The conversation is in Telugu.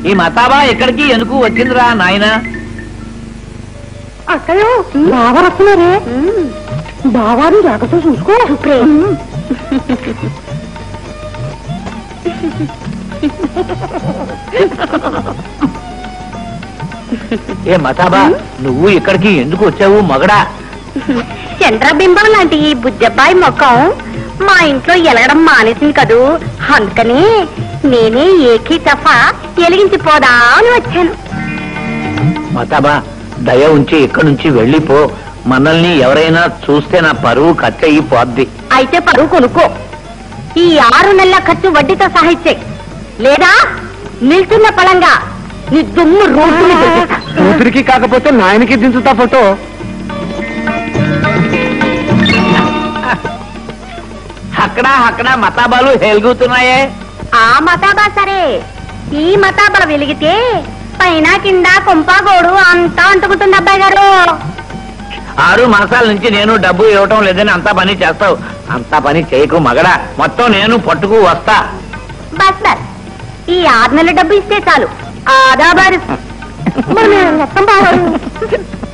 ఈ మతాబా ఎక్కడికి ఎందుకు వచ్చిందిరా నాయన అక్కయ్య బాగా వస్తున్నారే బావాని జాగ్రత్త చూసుకో ఏ మతాబా నువ్వు ఇక్కడికి ఎందుకు వచ్చావు మగడా చంద్రబింబం లాంటి ఈ బుజ్జబ్బాయి ముఖం మా ఇంట్లో ఎలగడం మానేసింది కదూ అందుకని నేనే ఏకీ తఫా ఎలిగించిపోదా అని వచ్చాను మతాబా దయ ఉంచి ఇక్కడి నుంచి వెళ్ళిపో మనల్ని ఎవరైనా చూస్తే నా పరువు కట్టయి పోద్ది అయితే పరువు కొనుక్కో ఈ ఆరు నెలల ఖర్చు వడ్డీతో సహాయిచ్చే లేదా నిల్చున్న పలంగా నీ దుమ్ము రోడ్డు మీద దొరికిస్తా. కూతురికి కాకపోతే నాయనకి దించుతా ఫోటో అక్కడ అక్కడ మతాబాలు హెలుగుతున్నాయే ఆ మతాబా సరే ఈ మతాబా వెలిగితే పైన కింద కుంప గోడు అంతా అంటుకుంటుంది అబ్బాయి గారు ఆరు మనసాల నుంచి నేను డబ్బు ఇవ్వటం లేదని అంతా పని చేస్తావు అంతా పని చేయకు మగడా మొత్తం నేను పట్టుకు వస్తా బస్ బస్ ఈ ఆరు నెలల డబ్బు ఇస్తే చాలు ఆదా బారి మరి మేము మొత్తం బాగా